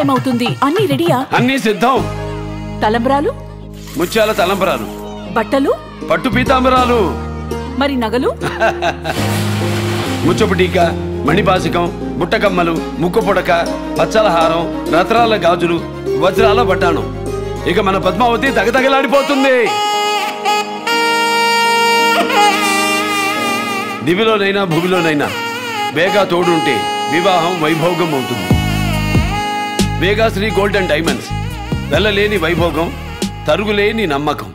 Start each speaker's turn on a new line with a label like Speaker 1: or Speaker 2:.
Speaker 1: time అవుతుంది అన్ని రెడీయా
Speaker 2: అన్నీ సిద్ధం
Speaker 1: తలంబ్రాలు
Speaker 2: ముత్యాల తలంబరాలు
Speaker 1: బట్టలు
Speaker 2: పట్టు పీతాంబరాలు
Speaker 1: మరి నగలు
Speaker 2: ముచ్చపు టీక మణిపాసికం బుట్టకమ్మలు ముక్కు పుడక పచ్చల హారం రత్నాల గాజులు వజ్రాల బట్టాణం ఇక మన పద్మావతి తగతగలాడిపోతుంది దివిలోనైనా భూమిలోనైనా వేగా తోడుంటే వివాహం వైభోగం అవుతుంది వేగా శ్రీ గోల్డెన్ డైమండ్స్ వెళ్ళలేని వైభోగం తరుగులేని నమ్మకం